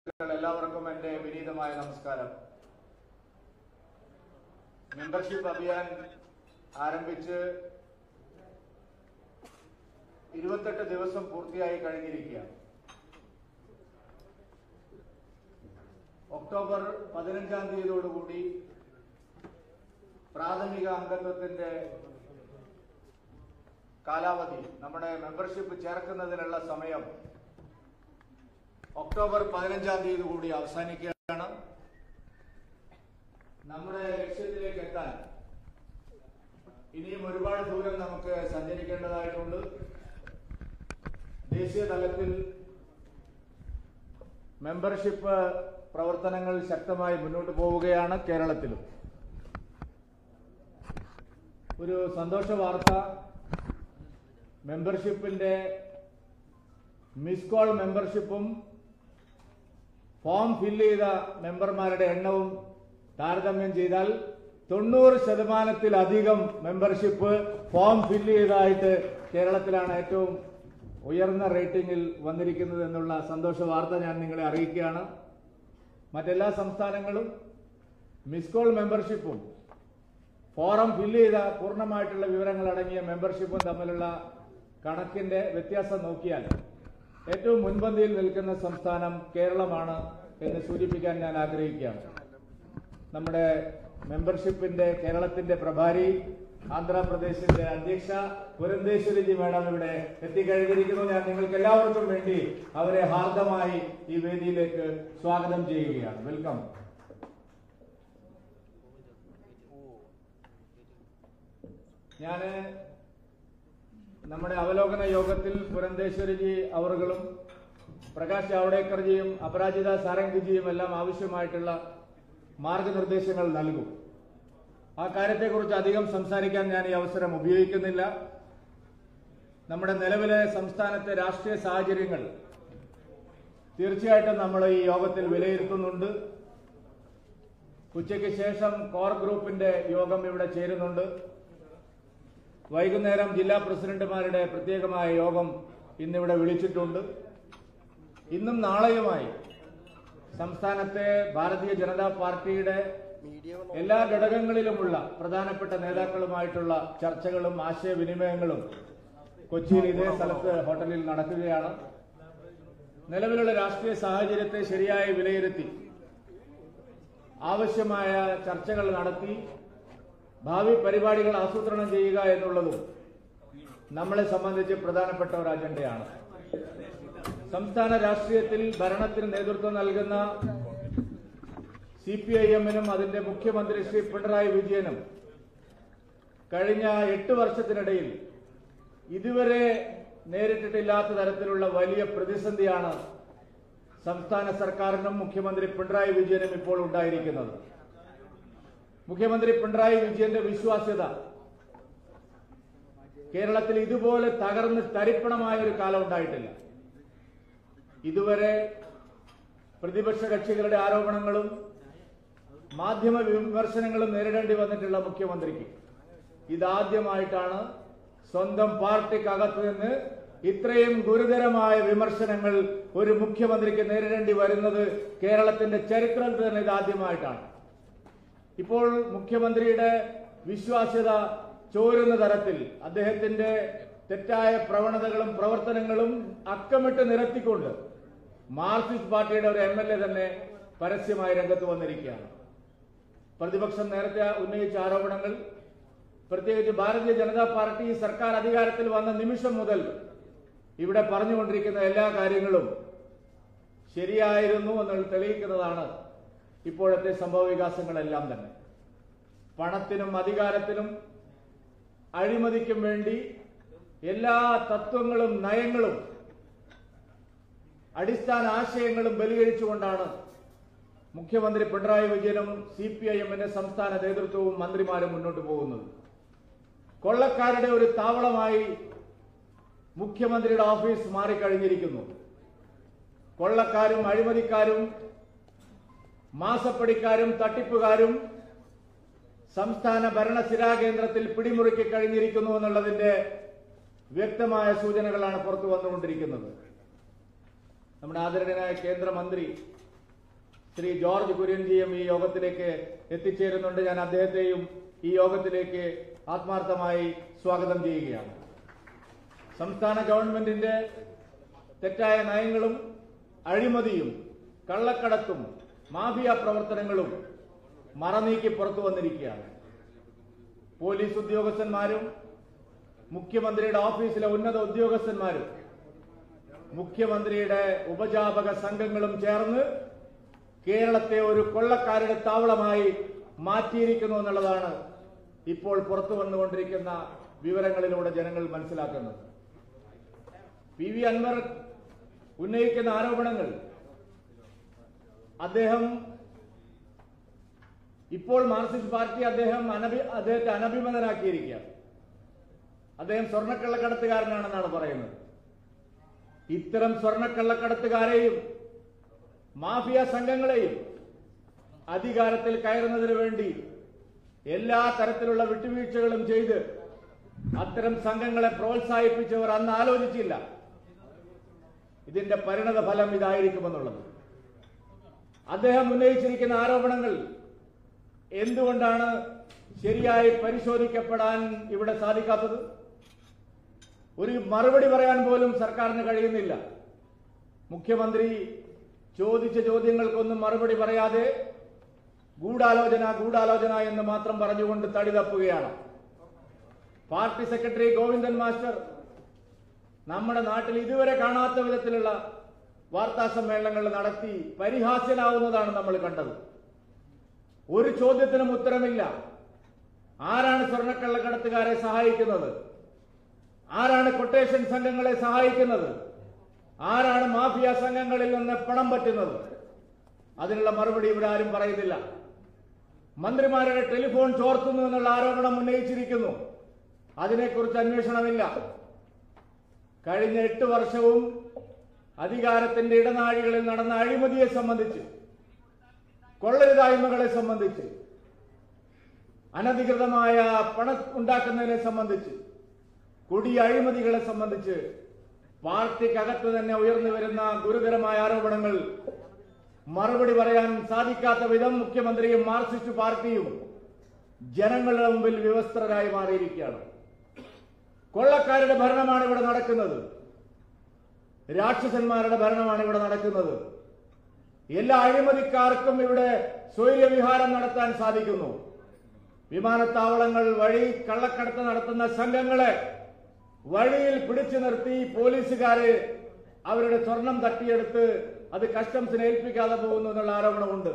സുഹൃത്തുക്കൾ എല്ലാവർക്കും എൻ്റെ വിനീതമായ നമസ്കാരം മെമ്പർഷിപ്പ് അഭിയാൻ ആരംഭിച്ച് ഇരുപത്തെട്ട് ദിവസം പൂർത്തിയായി കഴിഞ്ഞിരിക്കുകയാണ് ഒക്ടോബർ പതിനഞ്ചാം തീയതിയോടുകൂടി പ്രാഥമിക അംഗത്വത്തിന്റെ കാലാവധി നമ്മുടെ മെമ്പർഷിപ്പ് ചേർക്കുന്നതിനുള്ള സമയം ഒക്ടോബർ പതിനഞ്ചാം തീയതി കൂടി അവസാനിക്കുകയാണ് നമ്മുടെ ലക്ഷ്യത്തിലേക്ക് എത്താൻ ഇനിയും ഒരുപാട് ദൂരം നമുക്ക് സഞ്ചരിക്കേണ്ടതായിട്ടുണ്ട് ദേശീയ തലത്തിൽ മെമ്പർഷിപ്പ് പ്രവർത്തനങ്ങൾ ശക്തമായി മുന്നോട്ട് പോവുകയാണ് കേരളത്തിലും ഒരു സന്തോഷ വാർത്ത മെമ്പർഷിപ്പിന്റെ മിസ് കോൾ മെമ്പർഷിപ്പും ഫോം ഫില്ല് ചെയ്ത മെമ്പർമാരുടെ എണ്ണവും താരതമ്യം ചെയ്താൽ തൊണ്ണൂറ് ശതമാനത്തിലധികം മെമ്പർഷിപ്പ് ഫോം ഫില്ല് ചെയ്തതായിട്ട് കേരളത്തിലാണ് ഏറ്റവും ഉയർന്ന റേറ്റിംഗിൽ വന്നിരിക്കുന്നത് എന്നുള്ള സന്തോഷ വാർത്ത ഞാൻ നിങ്ങളെ അറിയിക്കുകയാണ് മറ്റെല്ലാ സംസ്ഥാനങ്ങളും മിസ് കോൾ മെമ്പർഷിപ്പും ഫോറം ഫില്ല് ചെയ്ത പൂർണ്ണമായിട്ടുള്ള വിവരങ്ങൾ അടങ്ങിയ മെമ്പർഷിപ്പും തമ്മിലുള്ള കണക്കിന്റെ വ്യത്യാസം നോക്കിയാൽ ഏറ്റവും മുൻപന്തിയിൽ നിൽക്കുന്ന സംസ്ഥാനം കേരളമാണ് എന്ന് സൂചിപ്പിക്കാൻ ഞാൻ ആഗ്രഹിക്കുകയാണ് നമ്മുടെ മെമ്പർഷിപ്പിന്റെ കേരളത്തിന്റെ പ്രഭാരി ആന്ധ്രാപ്രദേശിന്റെ അധ്യക്ഷ പുരന്തേശ്വരിജി മാഡം ഇവിടെ എത്തിക്കഴിഞ്ഞിരിക്കുന്നു ഞാൻ നിങ്ങൾക്ക് എല്ലാവർക്കും വേണ്ടി അവരെ ഹാർദമായി ഈ വേദിയിലേക്ക് സ്വാഗതം ചെയ്യുകയാണ് വെൽക്കം ഞാന് നമ്മുടെ അവലോകന യോഗത്തിൽ പുരന്തേശ്വരിജി അവറുകളും പ്രകാശ് ജാവ്ഡേക്കർജിയും അപരാജിത സാരംഗിജിയും എല്ലാം ആവശ്യമായിട്ടുള്ള മാർഗനിർദ്ദേശങ്ങൾ നൽകും ആ കാര്യത്തെക്കുറിച്ച് അധികം സംസാരിക്കാൻ ഞാൻ ഈ അവസരം ഉപയോഗിക്കുന്നില്ല നമ്മുടെ നിലവിലെ സംസ്ഥാനത്തെ രാഷ്ട്രീയ സാഹചര്യങ്ങൾ തീർച്ചയായിട്ടും നമ്മൾ ഈ യോഗത്തിൽ വിലയിരുത്തുന്നുണ്ട് ഉച്ചയ്ക്ക് ശേഷം കോർ ഗ്രൂപ്പിന്റെ യോഗം ഇവിടെ ചേരുന്നുണ്ട് വൈകുന്നേരം ജില്ലാ പ്രസിഡന്റുമാരുടെ പ്രത്യേകമായ യോഗം ഇന്നിവിടെ വിളിച്ചിട്ടുണ്ട് ഇന്നും നാളെയുമായി സംസ്ഥാനത്തെ ഭാരതീയ ജനതാ പാർട്ടിയുടെ എല്ലാ ഘടകങ്ങളിലുമുള്ള പ്രധാനപ്പെട്ട നേതാക്കളുമായിട്ടുള്ള ചർച്ചകളും ആശയവിനിമയങ്ങളും കൊച്ചിയിൽ ഇതേ സ്ഥലത്ത് ഹോട്ടലിൽ നടക്കുകയാണ് നിലവിലുള്ള രാഷ്ട്രീയ സാഹചര്യത്തെ ശരിയായി വിലയിരുത്തി ആവശ്യമായ ചർച്ചകൾ നടത്തി ഭാവി പരിപാടികൾ ആസൂത്രണം ചെയ്യുക എന്നുള്ളതും നമ്മളെ സംബന്ധിച്ച് പ്രധാനപ്പെട്ട ഒരു അജണ്ടയാണ് സംസ്ഥാന രാഷ്ട്രീയത്തിൽ ഭരണത്തിന് നേതൃത്വം നൽകുന്ന സി പി ഐ എമ്മിനും അതിന്റെ മുഖ്യമന്ത്രി ശ്രീ പിണറായി വിജയനും കഴിഞ്ഞ എട്ട് വർഷത്തിനിടയിൽ ഇതുവരെ നേരിട്ടിട്ടില്ലാത്ത തരത്തിലുള്ള വലിയ പ്രതിസന്ധിയാണ് സംസ്ഥാന സർക്കാരിനും മുഖ്യമന്ത്രി പിണറായി വിജയനും ഇപ്പോൾ ഉണ്ടായിരിക്കുന്നത് മുഖ്യമന്ത്രി പിണറായി വിജയന്റെ വിശ്വാസ്യത കേരളത്തിൽ ഇതുപോലെ തകർന്ന് തരിപ്പണമായ ഒരു കാലം ഉണ്ടായിട്ടില്ല ഇതുവരെ പ്രതിപക്ഷ കക്ഷികളുടെ ആരോപണങ്ങളും മാധ്യമ വിമർശനങ്ങളും നേരിടേണ്ടി വന്നിട്ടുള്ള മുഖ്യമന്ത്രിക്ക് ഇതാദ്യമായിട്ടാണ് സ്വന്തം പാർട്ടിക്കകത്ത് നിന്ന് ഇത്രയും ഗുരുതരമായ വിമർശനങ്ങൾ ഒരു മുഖ്യമന്ത്രിക്ക് നേരിടേണ്ടി വരുന്നത് കേരളത്തിന്റെ ചരിത്രത്തിൽ തന്നെ ഇതാദ്യമായിട്ടാണ് ഇപ്പോൾ മുഖ്യമന്ത്രിയുടെ വിശ്വാസ്യത ചോരുന്ന തരത്തിൽ അദ്ദേഹത്തിന്റെ തെറ്റായ പ്രവണതകളും പ്രവർത്തനങ്ങളും അക്കമിട്ട് നിരത്തിക്കൊണ്ട് മാർക്സിസ്റ്റ് പാർട്ടിയുടെ ഒരു എം എൽ എ തന്നെ പരസ്യമായി രംഗത്ത് വന്നിരിക്കുകയാണ് പ്രതിപക്ഷം നേരത്തെ ഉന്നയിച്ച ആരോപണങ്ങൾ പ്രത്യേകിച്ച് ഭാരതീയ ജനതാ പാർട്ടി സർക്കാർ അധികാരത്തിൽ വന്ന നിമിഷം മുതൽ ഇവിടെ പറഞ്ഞുകൊണ്ടിരിക്കുന്ന എല്ലാ കാര്യങ്ങളും ശരിയായിരുന്നു എന്ന് തെളിയിക്കുന്നതാണ് ഇപ്പോഴത്തെ സംഭവ വികാസങ്ങളെല്ലാം തന്നെ പണത്തിനും അധികാരത്തിനും അഴിമതിക്കും വേണ്ടി എല്ലാ തത്വങ്ങളും നയങ്ങളും അടിസ്ഥാന ആശയങ്ങളും ബലികഴിച്ചുകൊണ്ടാണ് മുഖ്യമന്ത്രി പിണറായി വിജയനും സി പി ഐ എമ്മിന്റെ സംസ്ഥാന നേതൃത്വവും മന്ത്രിമാരും മുന്നോട്ട് പോകുന്നത് കൊള്ളക്കാരുടെ ഒരു താവളമായി മുഖ്യമന്ത്രിയുടെ ഓഫീസ് മാറിക്കഴിഞ്ഞിരിക്കുന്നു കൊള്ളക്കാരും അഴിമതിക്കാരും മാസപ്പടിക്കാരും തട്ടിപ്പുകാരും സംസ്ഥാന ഭരണസിരാ കേന്ദ്രത്തിൽ പിടിമുറുക്കി കഴിഞ്ഞിരിക്കുന്നു എന്നുള്ളതിന്റെ വ്യക്തമായ സൂചനകളാണ് പുറത്തു വന്നുകൊണ്ടിരിക്കുന്നത് നമ്മുടെ ആദരണീയനായ കേന്ദ്രമന്ത്രി ശ്രീ ജോർജ് കുര്യൻജിയും ഈ യോഗത്തിലേക്ക് എത്തിച്ചേരുന്നുണ്ട് ഞാൻ അദ്ദേഹത്തെയും ഈ യോഗത്തിലേക്ക് ആത്മാർത്ഥമായി സ്വാഗതം ചെയ്യുകയാണ് സംസ്ഥാന ഗവൺമെന്റിന്റെ തെറ്റായ നയങ്ങളും അഴിമതിയും കള്ളക്കടത്തും മാഫിയ പ്രവർത്തനങ്ങളും മറനീക്കി പുറത്തു വന്നിരിക്കുകയാണ് പോലീസ് ഉദ്യോഗസ്ഥന്മാരും മുഖ്യമന്ത്രിയുടെ ഓഫീസിലെ ഉന്നത ഉദ്യോഗസ്ഥന്മാരും മുഖ്യമന്ത്രിയുടെ ഉപജാപക സംഘങ്ങളും ചേർന്ന് കേരളത്തെ ഒരു കൊള്ളക്കാരുടെ താവളമായി മാറ്റിയിരിക്കുന്നു എന്നുള്ളതാണ് ഇപ്പോൾ പുറത്തു വന്നുകൊണ്ടിരിക്കുന്ന വിവരങ്ങളിലൂടെ ജനങ്ങൾ മനസ്സിലാക്കുന്നത് പി വി അൻവർ ഉന്നയിക്കുന്ന ആരോപണങ്ങൾ അദ്ദേഹം ഇപ്പോൾ മാർക്സിസ്റ്റ് പാർട്ടി അദ്ദേഹം അനഭി അദ്ദേഹത്തെ അനഭിമതനാക്കിയിരിക്കുകയാണ് അദ്ദേഹം സ്വർണ്ണക്കള്ളക്കടത്തുകാരനാണെന്നാണ് പറയുന്നത് ഇത്തരം സ്വർണ്ണക്കള്ളക്കടത്തുകാരെയും മാഫിയ സംഘങ്ങളെയും അധികാരത്തിൽ കയറുന്നതിന് വേണ്ടി എല്ലാ തരത്തിലുള്ള വിട്ടുവീഴ്ചകളും ചെയ്ത് അത്തരം സംഘങ്ങളെ പ്രോത്സാഹിപ്പിച്ചവർ അന്ന് ആലോചിച്ചില്ല ഇതിന്റെ പരിണത ഫലം ഇതായിരിക്കുമെന്നുള്ളത് അദ്ദേഹം ഉന്നയിച്ചിരിക്കുന്ന ആരോപണങ്ങൾ എന്തുകൊണ്ടാണ് ശരിയായി പരിശോധിക്കപ്പെടാൻ ഇവിടെ സാധിക്കാത്തത് ഒരു മറുപടി പറയാൻ പോലും സർക്കാരിന് കഴിയുന്നില്ല മുഖ്യമന്ത്രി ചോദിച്ച ചോദ്യങ്ങൾക്കൊന്നും മറുപടി പറയാതെ ഗൂഢാലോചന ഗൂഢാലോചന എന്ന് മാത്രം പറഞ്ഞുകൊണ്ട് തടി തപ്പുകയാണ് പാർട്ടി സെക്രട്ടറി ഗോവിന്ദൻ മാസ്റ്റർ നമ്മുടെ നാട്ടിൽ ഇതുവരെ കാണാത്ത വിധത്തിലുള്ള വാർത്താ സമ്മേളനങ്ങൾ നടത്തി പരിഹാസ്യനാവുന്നതാണ് നമ്മൾ കണ്ടത് ഒരു ചോദ്യത്തിനും ഉത്തരമില്ല ആരാണ് സ്വർണ്ണക്കള്ളക്കടത്തുകാരെ സഹായിക്കുന്നത് ആരാണ് കൊട്ടേഷൻ സംഘങ്ങളെ സഹായിക്കുന്നത് ആരാണ് മാഫിയ സംഘങ്ങളിൽ നിന്ന് പണം പറ്റുന്നത് അതിനുള്ള മറുപടി ഇവിടെ ആരും പറയുന്നില്ല മന്ത്രിമാരുടെ ടെലിഫോൺ ചോർത്തുന്നു എന്നുള്ള ആരോപണം ഉന്നയിച്ചിരിക്കുന്നു അതിനെക്കുറിച്ച് അന്വേഷണമില്ല കഴിഞ്ഞ എട്ട് വർഷവും അധികാരത്തിന്റെ ഇടനാഴികളിൽ നടന്ന അഴിമതിയെ സംബന്ധിച്ച് കൊള്ളരുതായ്മകളെ സംബന്ധിച്ച് അനധികൃതമായ പണം ഉണ്ടാക്കുന്നതിനെ സംബന്ധിച്ച് കൊടിയ അഴിമതികളെ സംബന്ധിച്ച് പാർട്ടിക്കകത്ത് തന്നെ ഉയർന്നു വരുന്ന ഗുരുതരമായ ആരോപണങ്ങൾ മറുപടി പറയാൻ സാധിക്കാത്ത വിധം മുഖ്യമന്ത്രിയും മാർക്സിസ്റ്റ് പാർട്ടിയും ജനങ്ങളുടെ മുമ്പിൽ വിവസ്ത്രരായി മാറിയിരിക്കുകയാണ് കൊള്ളക്കാരുടെ ഭരണമാണ് ഇവിടെ നടക്കുന്നത് രാക്ഷസന്മാരുടെ ഭരണമാണ് ഇവിടെ നടക്കുന്നത് എല്ലാ അഴിമതിക്കാർക്കും ഇവിടെ സ്വൈര്യവിഹാരം നടത്താൻ സാധിക്കുന്നു വിമാനത്താവളങ്ങൾ വഴി കള്ളക്കടത്ത് നടത്തുന്ന സംഘങ്ങളെ വഴിയിൽ പിടിച്ചു നിർത്തി പോലീസുകാര് അവരുടെ സ്വർണം തട്ടിയെടുത്ത് അത് കസ്റ്റംസിനെ ഏൽപ്പിക്കാതെ പോകുന്നു എന്നുള്ള ആരോപണമുണ്ട്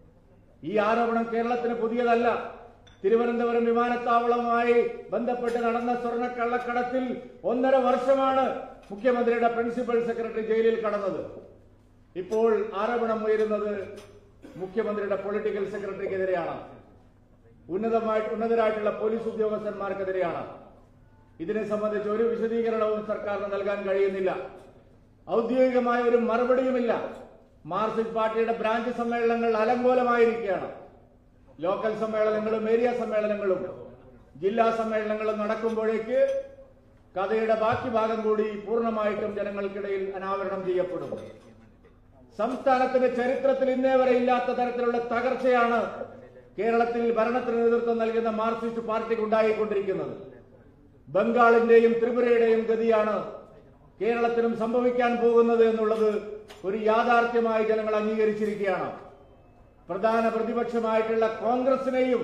ഈ ആരോപണം കേരളത്തിന് പുതിയതല്ല തിരുവനന്തപുരം വിമാനത്താവളവുമായി ബന്ധപ്പെട്ട് നടന്ന സ്വർണ്ണ കള്ളക്കടത്തിൽ ഒന്നര വർഷമാണ് മുഖ്യമന്ത്രിയുടെ പ്രിൻസിപ്പൽ സെക്രട്ടറി ജയിലിൽ കടന്നത് ഇപ്പോൾ ആരോപണം ഉയരുന്നത് മുഖ്യമന്ത്രിയുടെ പൊളിറ്റിക്കൽ സെക്രട്ടറിക്കെതിരെയാണ് ഉന്നതമായി ഉന്നതരായിട്ടുള്ള പോലീസ് ഉദ്യോഗസ്ഥന്മാർക്കെതിരെയാണ് ഇതിനെ സംബന്ധിച്ച് ഒരു വിശദീകരണവും സർക്കാരിന് നൽകാൻ കഴിയുന്നില്ല ഔദ്യോഗികമായ ഒരു മറുപടിയുമില്ല മാർക്സിസ്റ്റ് പാർട്ടിയുടെ ബ്രാഞ്ച് സമ്മേളനങ്ങൾ അലങ്കോലമായിരിക്കുകയാണ് ലോക്കൽ സമ്മേളനങ്ങളും ഏരിയ സമ്മേളനങ്ങളും ജില്ലാ സമ്മേളനങ്ങളും നടക്കുമ്പോഴേക്ക് കഥയുടെ ബാക്കി ഭാഗം കൂടി പൂർണ്ണമായിട്ടും ജനങ്ങൾക്കിടയിൽ അനാവരണം ചെയ്യപ്പെടും സംസ്ഥാനത്തിന്റെ ചരിത്രത്തിൽ ഇന്നേ വരെ ഇല്ലാത്ത തരത്തിലുള്ള തകർച്ചയാണ് കേരളത്തിൽ ഭരണത്തിന് നേതൃത്വം നൽകുന്ന മാർക്സിസ്റ്റ് പാർട്ടിക്ക് ഉണ്ടായിക്കൊണ്ടിരിക്കുന്നത് ബംഗാളിന്റെയും ത്രിപുരയുടെയും ഗതിയാണ് കേരളത്തിലും സംഭവിക്കാൻ പോകുന്നത് എന്നുള്ളത് ഒരു യാഥാർത്ഥ്യമായി ജനങ്ങൾ അംഗീകരിച്ചിരിക്കുകയാണ് പ്രധാന പ്രതിപക്ഷമായിട്ടുള്ള കോൺഗ്രസിനെയും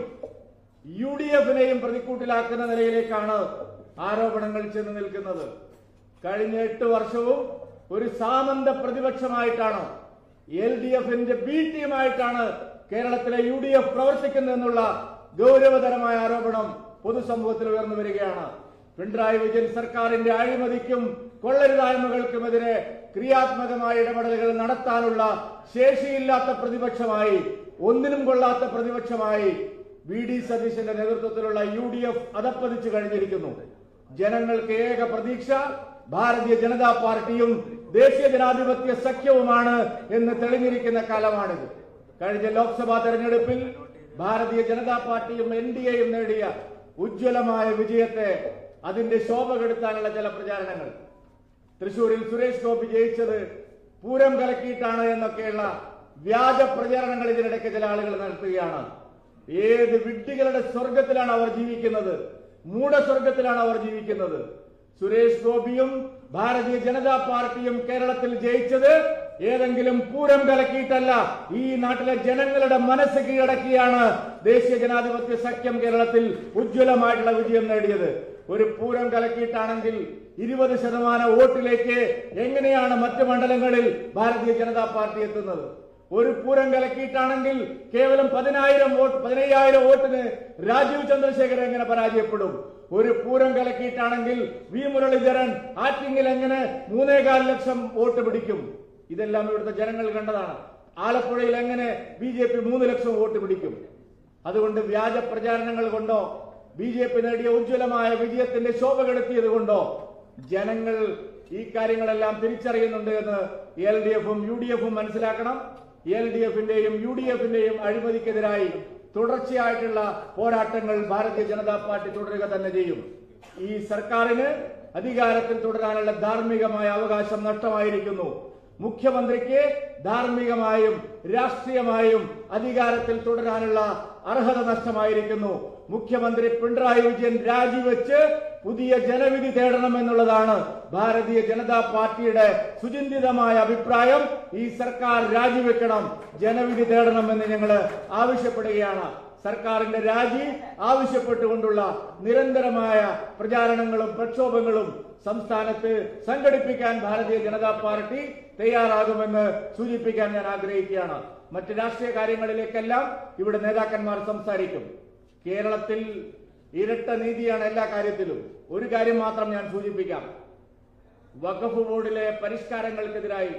യു ഡി എഫിനെയും പ്രതിക്കൂട്ടിലാക്കുന്ന നിലയിലേക്കാണ് ആരോപണങ്ങൾ ചെന്ന് നിൽക്കുന്നത് കഴിഞ്ഞ എട്ട് വർഷവും ഒരു സാമന്ത പ്രതിപക്ഷമായിട്ടാണ് എൽ ഡി എഫിന്റെ ബി ടീമായിട്ടാണ് കേരളത്തിലെ യു ഡി എഫ് പ്രവർത്തിക്കുന്നതെന്നുള്ള ഗൗരവതരമായ ആരോപണം പൊതുസമൂഹത്തിൽ ഉയർന്നു വരികയാണ് പിണറായി വിജയൻ സർക്കാരിന്റെ അഴിമതിക്കും കൊള്ളരുതായ്മകൾക്കുമെതിരെ ക്രിയാത്മകമായ ഇടപെടലുകൾ നടത്താനുള്ള ശേഷിയില്ലാത്ത പ്രതിപക്ഷമായി ഒന്നിനും കൊള്ളാത്ത പ്രതിപക്ഷമായി വി ഡി സതീശന്റെ നേതൃത്വത്തിലുള്ള യു ഡി എഫ് അതപ്പതിച്ചു കഴിഞ്ഞിരിക്കുന്നു ജനങ്ങൾക്ക് ഏക പ്രതീക്ഷ ഭാരതീയ ജനതാ പാർട്ടിയും ദേശീയ ജനാധിപത്യ സഖ്യവുമാണ് എന്ന് തെളിഞ്ഞിരിക്കുന്ന കാലമാണിത് കഴിഞ്ഞ ലോക്സഭാ തെരഞ്ഞെടുപ്പിൽ ഭാരതീയ ജനതാ പാർട്ടിയും എൻ ഡി എയും നേടിയ ഉജ്ജ്വലമായ വിജയത്തെ അതിന്റെ ശോഭ കെടുത്താനുള്ള ചില പ്രചാരണങ്ങൾ തൃശൂരിൽ സുരേഷ് ഗോപി ജയിച്ചത് പൂരം കലക്കിയിട്ടാണ് എന്നൊക്കെയുള്ള വ്യാജ പ്രചാരണങ്ങൾ ഇതിനിടയ്ക്ക് ചില ആളുകൾ നടത്തുകയാണ് ഏത് വിഡ്ഢികളുടെ സ്വർഗത്തിലാണ് അവർ ജീവിക്കുന്നത് മൂഢസ്വർഗത്തിലാണ് അവർ ജീവിക്കുന്നത് സുരേഷ് ഗോപിയും ഭാരതീയ ജനതാ പാർട്ടിയും കേരളത്തിൽ ജയിച്ചത് ഏതെങ്കിലും പൂരം കലക്കിയിട്ടല്ല ഈ നാട്ടിലെ ജനങ്ങളുടെ മനസ്സ് കീഴടക്കിയാണ് ദേശീയ ജനാധിപത്യ സഖ്യം കേരളത്തിൽ ഉജ്ജ്വലമായിട്ടുള്ള വിജയം നേടിയത് ഒരു പൂരം കലക്കിയിട്ടാണെങ്കിൽ ഇരുപത് ശതമാനം വോട്ടിലേക്ക് എങ്ങനെയാണ് മറ്റ് മണ്ഡലങ്ങളിൽ ഭാരതീയ ജനതാ പാർട്ടി എത്തുന്നത് ഒരു പൂരം കലക്കിയിട്ടാണെങ്കിൽ കേവലം പതിനായിരം വോട്ട് പതിനയ്യായിരം വോട്ടിന് രാജീവ് ചന്ദ്രശേഖരൻ എങ്ങനെ പരാജയപ്പെടും ഒരു പൂരം കലക്കിയിട്ടാണെങ്കിൽ വി മുരളീധരൻ ആറ്റിങ്ങിൽ എങ്ങനെ മൂന്നേകാൽ ലക്ഷം വോട്ട് പിടിക്കും ഇതെല്ലാം ഇവിടുത്തെ ജനങ്ങൾ കണ്ടതാണ് ആലപ്പുഴയിൽ എങ്ങനെ ബി ജെ പി മൂന്ന് ലക്ഷം വോട്ട് പിടിക്കും അതുകൊണ്ട് വ്യാജ പ്രചാരണങ്ങൾ കൊണ്ടോ ബി ജെ പി നേടിയ ഉജ്ജ്വലമായ വിജയത്തിന്റെ ശോഭ കെടുത്തിയത് കൊണ്ടോ ജനങ്ങൾ ഈ കാര്യങ്ങളെല്ലാം തിരിച്ചറിയുന്നുണ്ട് എന്ന് എൽ ഡി എഫും യു ഡി എഫും മനസ്സിലാക്കണം എൽ ഡി എഫിന്റെയും യു ഡി എഫിന്റെയും അഴിമതിക്കെതിരായി തുടർച്ചയായിട്ടുള്ള പോരാട്ടങ്ങൾ ഭാരതീയ ജനതാ പാർട്ടി തുടരുക തന്നെ ചെയ്യും ഈ സർക്കാരിന് അധികാരത്തിൽ തുടരാനുള്ള ധാർമ്മികമായ അവകാശം നഷ്ടമായിരിക്കുന്നു മുഖ്യമന്ത്രിക്ക് ധാർമ്മികമായും രാഷ്ട്രീയമായും അധികാരത്തിൽ തുടരാനുള്ള അർഹത നഷ്ടമായിരിക്കുന്നു മുഖ്യമന്ത്രി പിണറായി വിജയൻ രാജിവെച്ച് പുതിയ ജനവിധി തേടണമെന്നുള്ളതാണ് ഭാരതീയ ജനതാ പാർട്ടിയുടെ സുചിന്തിതമായ അഭിപ്രായം ഈ സർക്കാർ രാജിവെക്കണം ജനവിധി തേടണമെന്ന് ഞങ്ങൾ ആവശ്യപ്പെടുകയാണ് സർക്കാരിന്റെ രാജി ആവശ്യപ്പെട്ടുകൊണ്ടുള്ള നിരന്തരമായ പ്രചാരണങ്ങളും പ്രക്ഷോഭങ്ങളും സംസ്ഥാനത്ത് സംഘടിപ്പിക്കാൻ ഭാരതീയ ജനതാ പാർട്ടി തയ്യാറാകുമെന്ന് സൂചിപ്പിക്കാൻ ഞാൻ ആഗ്രഹിക്കുകയാണ് മറ്റ് രാഷ്ട്രീയ കാര്യങ്ങളിലേക്കെല്ലാം ഇവിടെ നേതാക്കന്മാർ സംസാരിക്കും കേരളത്തിൽ ഇരട്ട നീതിയാണ് എല്ലാ കാര്യത്തിലും ഒരു കാര്യം മാത്രം ഞാൻ സൂചിപ്പിക്കാം വഖഫ് ബോർഡിലെ പരിഷ്കാരങ്ങൾക്കെതിരായി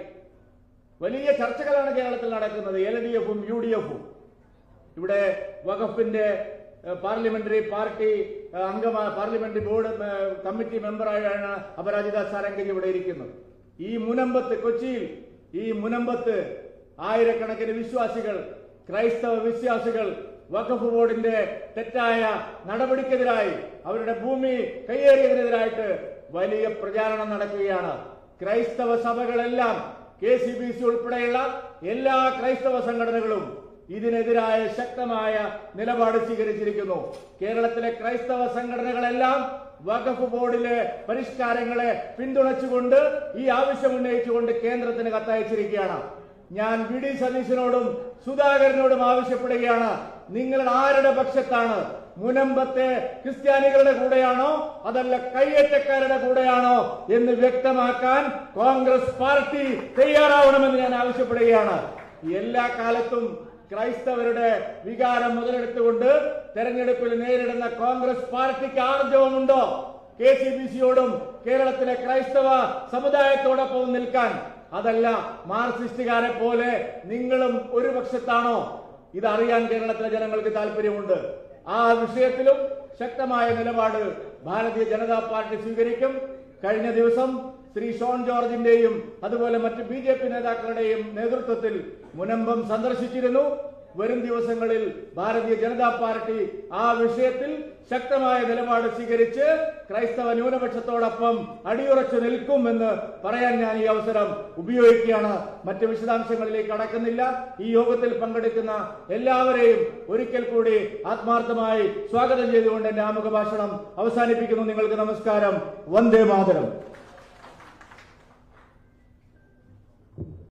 വലിയ ചർച്ചകളാണ് കേരളത്തിൽ നടക്കുന്നത് എൽ ഡി എഫും യു ഡി എഫും ഇവിടെ വഖഫിന്റെ ഏഹ്, പാർലമെന്ററി പാർട്ടി ഏഹ്, അംഗമായ പാർലമെന്ററി ബോർഡ് ഏഹ്, കമ്മിറ്റി മെമ്പറായാണ് അപരാജിത സാരംഗി ഇവിടെ ഇരിക്കുന്നത് ഈ മുനമ്പത്ത് കൊച്ചിയിൽ ഈ മുനമ്പത്ത് ആയിരക്കണക്കിന് വിശ്വാസികൾ ക്രൈസ്തവ വിശ്വാസികൾ വഖഫ് ബോർഡിന്റെ തെറ്റായ നടപടിക്കെതിരായി അവരുടെ ഭൂമി കയ്യേറിയതിനെതിരായിട്ട് വലിയ പ്രചാരണം നടക്കുകയാണ് ക്രൈസ്തവ സഭകളെല്ലാം കെ സി ബി സി ഉൾപ്പെടെയുള്ള എല്ലാ ക്രൈസ്തവ സംഘടനകളും ഇതിനെതിരായ ശക്തമായ നിലപാട് സ്വീകരിച്ചിരിക്കുന്നു കേരളത്തിലെ ക്രൈസ്തവ സംഘടനകളെല്ലാം വഖഫ് ബോർഡിലെ പരിഷ്കാരങ്ങളെ പിന്തുണച്ചുകൊണ്ട് ഈ ആവശ്യം ഉന്നയിച്ചുകൊണ്ട് കേന്ദ്രത്തിന് കത്തയച്ചിരിക്കുകയാണ് ഞാൻ വി ഡി സതീശനോടും സുധാകരനോടും ആവശ്യപ്പെടുകയാണ് നിങ്ങൾ ആരുടെ പക്ഷത്താണ് മുനമ്പത്തെ ക്രിസ്ത്യാനികളുടെ കൂടെയാണോ അതല്ല കയ്യേറ്റക്കാരുടെ കൂടെയാണോ എന്ന് വ്യക്തമാക്കാൻ കോൺഗ്രസ് പാർട്ടി തയ്യാറാവണമെന്ന് ഞാൻ ആവശ്യപ്പെടുകയാണ് എല്ലാ കാലത്തും ക്രൈസ്തവരുടെ വികാരം മുതലെടുത്തുകൊണ്ട് തെരഞ്ഞെടുപ്പിൽ നേരിടുന്ന കോൺഗ്രസ് പാർട്ടിക്ക് ആർജവമുണ്ടോ കെ സി ബി സിയോടും കേരളത്തിലെ ക്രൈസ്തവ സമുദായത്തോടൊപ്പം നിൽക്കാൻ അതല്ല മാർക്സിസ്റ്റുകാരെ പോലെ നിങ്ങളും ഒരു പക്ഷത്താണോ ഇതറിയാൻ കേരളത്തിലെ ജനങ്ങൾക്ക് താല്പര്യമുണ്ട് ആ വിഷയത്തിലും ശക്തമായ നിലപാട് ഭാരതീയ ജനതാ പാർട്ടി സ്വീകരിക്കും കഴിഞ്ഞ ദിവസം ശ്രീ ഷോൺ ജോർജിന്റെയും അതുപോലെ മറ്റ് ബി ജെ പി നേതാക്കളുടെയും നേതൃത്വത്തിൽ മുനമ്പം സന്ദർശിച്ചിരുന്നു വരും ദിവസങ്ങളിൽ ഭാരതീയ ജനതാ പാർട്ടി ആ വിഷയത്തിൽ ശക്തമായ നിലപാട് സ്വീകരിച്ച് ക്രൈസ്തവ ന്യൂനപക്ഷത്തോടൊപ്പം അടിയുറച്ചു നിൽക്കും എന്ന് പറയാൻ ഞാൻ ഈ അവസരം ഉപയോഗിക്കുകയാണ് മറ്റ് വിശദാംശങ്ങളിലേക്ക് കടക്കുന്നില്ല ഈ യോഗത്തിൽ പങ്കെടുക്കുന്ന എല്ലാവരെയും ഒരിക്കൽ കൂടി ആത്മാർത്ഥമായി സ്വാഗതം ചെയ്തുകൊണ്ട് എന്റെ ആമുഖ ഭാഷണം അവസാനിപ്പിക്കുന്നു നിങ്ങൾക്ക് നമസ്കാരം വന്ദേ മാതരം